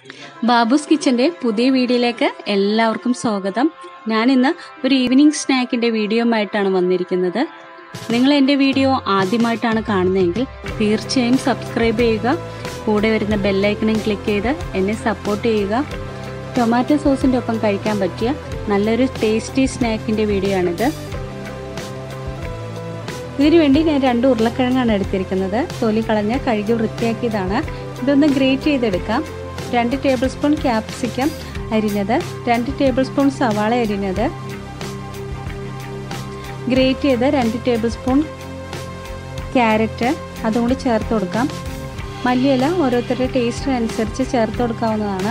ബാബുസ് കിച്ചൻ്റെ പുതിയ വീഡിയോയിലേക്ക് എല്ലാവർക്കും സ്വാഗതം ഞാൻ ഇന്ന് ഒരു ഈവനിങ് സ്നാക്കിൻ്റെ വീഡിയോയുമായിട്ടാണ് വന്നിരിക്കുന്നത് നിങ്ങൾ എൻ്റെ വീഡിയോ ആദ്യമായിട്ടാണ് കാണുന്നതെങ്കിൽ തീർച്ചയായും സബ്സ്ക്രൈബ് ചെയ്യുക കൂടെ വരുന്ന ബെല്ലൈക്കണും ക്ലിക്ക് ചെയ്ത് എന്നെ സപ്പോർട്ട് ചെയ്യുക ടൊമാറ്റോ സോസിൻ്റെ ഒപ്പം കഴിക്കാൻ പറ്റിയ നല്ലൊരു ടേസ്റ്റി സ്നാക്കിൻ്റെ വീഡിയോ ആണിത് ഇതിനു വേണ്ടി ഞാൻ രണ്ട് ഉരുളക്കിഴങ്ങാണ് എടുത്തിരിക്കുന്നത് തൊലി കളഞ്ഞ് കഴുകി വൃത്തിയാക്കിയതാണ് ഇതൊന്ന് ഗ്രേറ്റ് ചെയ്തെടുക്കാം രണ്ട് ടേബിൾ സ്പൂൺ ക്യാപ്സിക്കം അരിഞ്ഞത് രണ്ട് ടേബിൾ സ്പൂൺ സവാള അരിഞ്ഞത് ഗ്രേറ്റ് ചെയ്ത് രണ്ട് ടേബിൾ സ്പൂൺ ക്യാരറ്റ് അതും കൂടി ചേർത്ത് കൊടുക്കാം മല്ലിയില ഓരോരുത്തരുടെ ടേസ്റ്റിനനുസരിച്ച് ചേർത്ത് കൊടുക്കാവുന്നതാണ്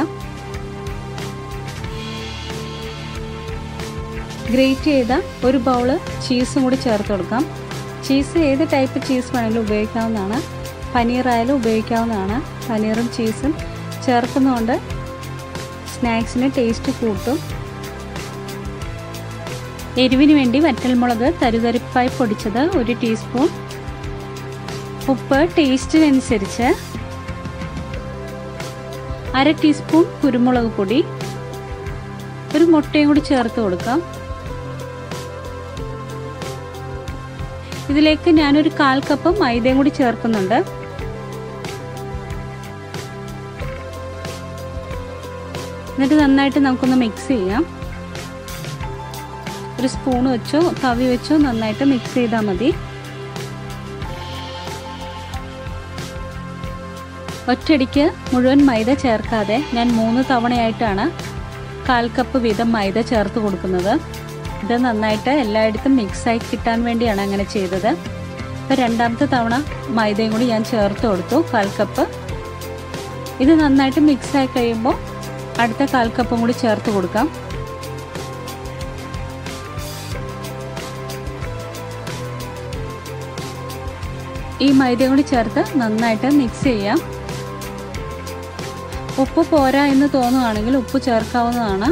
ഗ്രേറ്റ് ചെയ്ത ഒരു ബൗള് ചീസും കൂടി ചേർത്ത് കൊടുക്കാം ചീസ് ഏത് ടൈപ്പ് ചീസ് വേണമെങ്കിലും ഉപയോഗിക്കാവുന്നതാണ് പനീറായാലും ഉപയോഗിക്കാവുന്നതാണ് പനീറും ചീസും ചേർക്കുന്നതുകൊണ്ട് സ്നാക്സിന് ടേസ്റ്റ് കൂട്ടും എരിവിന് വേണ്ടി വറ്റൽമുളക് തരുതരിപ്പായി പൊടിച്ചത് ഒരു ടീസ്പൂൺ ഉപ്പ് ടേസ്റ്റിനനുസരിച്ച് അര ടീസ്പൂൺ കുരുമുളക് പൊടി ഒരു മുട്ടയും കൂടി ചേർത്ത് കൊടുക്കാം ഇതിലേക്ക് ഞാനൊരു കാൽ കപ്പ് മൈദയും കൂടി ചേർക്കുന്നുണ്ട് എന്നിട്ട് നന്നായിട്ട് നമുക്കൊന്ന് മിക്സ് ചെയ്യാം ഒരു സ്പൂൺ വെച്ചോ തവി വെച്ചോ നന്നായിട്ട് മിക്സ് ചെയ്താൽ മതി ഒറ്റയടിക്ക് മുഴുവൻ മൈദ ചേർക്കാതെ ഞാൻ മൂന്ന് തവണയായിട്ടാണ് കാൽ കപ്പ് വീതം മൈദ ചേർത്ത് കൊടുക്കുന്നത് ഇത് നന്നായിട്ട് എല്ലായിടത്തും മിക്സായി കിട്ടാൻ വേണ്ടിയാണ് അങ്ങനെ ചെയ്തത് ഇപ്പോൾ രണ്ടാമത്തെ തവണ മൈദയും കൂടി ഞാൻ ചേർത്ത് കൊടുത്തു കാൽ കപ്പ് ഇത് നന്നായിട്ട് മിക്സായി കഴിയുമ്പോൾ അടുത്ത കാൽ കപ്പും കൂടി ചേർത്ത് കൊടുക്കാം ഈ മൈദയും കൂടി ചേർത്ത് നന്നായിട്ട് മിക്സ് ചെയ്യാം ഉപ്പ് പോരാ എന്ന് തോന്നുകയാണെങ്കിൽ ഉപ്പ് ചേർക്കാവുന്നതാണ്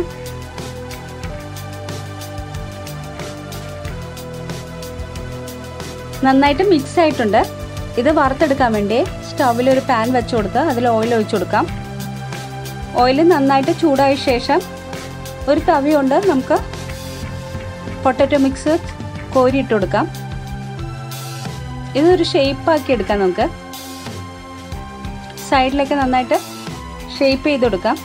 നന്നായിട്ട് മിക്സ് ആയിട്ടുണ്ട് ഇത് വറുത്തെടുക്കാൻ വേണ്ടി സ്റ്റൗവിൽ ഒരു പാൻ വെച്ച് കൊടുത്ത് അതിൽ ഓയിൽ ഒഴിച്ചു കൊടുക്കാം ഓയിൽ നന്നായിട്ട് ചൂടായ ശേഷം ഒരു തവി കൊണ്ട് നമുക്ക് പൊട്ടറ്റോ മിക്സ് കോരിയിട്ട് കൊടുക്കാം ഇതൊരു ഷേപ്പാക്കി എടുക്കാം നമുക്ക് സൈഡിലേക്ക് നന്നായിട്ട് ഷേപ്പ് ചെയ്ത് കൊടുക്കാം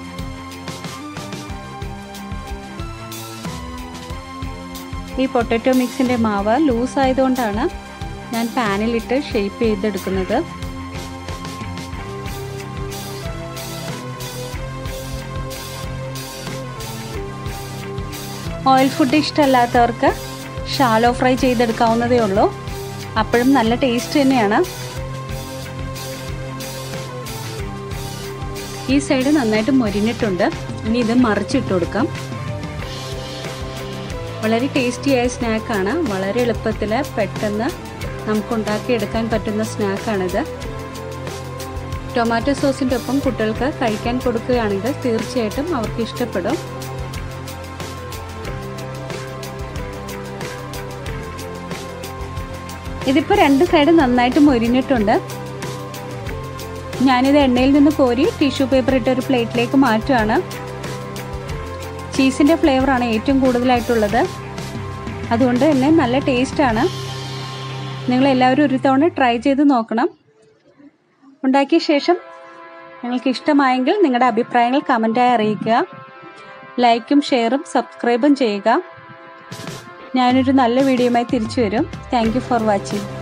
ഈ പൊട്ടറ്റോ മിക്സിൻ്റെ മാവ് ലൂസ് ആയതുകൊണ്ടാണ് ഞാൻ പാനിലിട്ട് ഷേപ്പ് ചെയ്തെടുക്കുന്നത് ഓയിൽ ഫുഡ് ഇഷ്ടമല്ലാത്തവർക്ക് ഷാലോ ഫ്രൈ ചെയ്തെടുക്കാവുന്നതേ ഉള്ളൂ അപ്പോഴും നല്ല ടേസ്റ്റ് തന്നെയാണ് ഈ സൈഡ് നന്നായിട്ട് മൊരിഞ്ഞിട്ടുണ്ട് ഇനി ഇത് മറിച്ചിട്ട് കൊടുക്കാം വളരെ ടേസ്റ്റിയായ സ്നാക്കാണ് വളരെ എളുപ്പത്തിൽ പെട്ടെന്ന് നമുക്ക് ഉണ്ടാക്കിയെടുക്കാൻ പറ്റുന്ന സ്നാക്കാണിത് ടൊമാറ്റോ സോസിൻ്റെ ഒപ്പം കുട്ടികൾക്ക് കഴിക്കാൻ കൊടുക്കുകയാണെങ്കിൽ തീർച്ചയായിട്ടും അവർക്ക് ഇഷ്ടപ്പെടും ഇതിപ്പോൾ രണ്ട് സൈഡ് നന്നായിട്ട് മൊരിഞ്ഞിട്ടുണ്ട് ഞാനിത് എണ്ണയിൽ നിന്ന് കോരി ടിഷ്യൂ പേപ്പർ ഇട്ട് ഒരു പ്ലേറ്റിലേക്ക് മാറ്റുകയാണ് ചീസിൻ്റെ ഫ്ലേവറാണ് ഏറ്റവും കൂടുതലായിട്ടുള്ളത് അതുകൊണ്ട് തന്നെ നല്ല ടേസ്റ്റാണ് നിങ്ങളെല്ലാവരും ഒരു തവണ ട്രൈ ചെയ്ത് നോക്കണം ഉണ്ടാക്കിയ ശേഷം നിങ്ങൾക്ക് ഇഷ്ടമായെങ്കിൽ നിങ്ങളുടെ അഭിപ്രായങ്ങൾ കമൻറ്റായി അറിയിക്കുക ലൈക്കും ഷെയറും സബ്സ്ക്രൈബും ചെയ്യുക ഞാനൊരു നല്ല വീഡിയോയുമായി തിരിച്ചു വരും താങ്ക് ഫോർ വാച്ചിങ്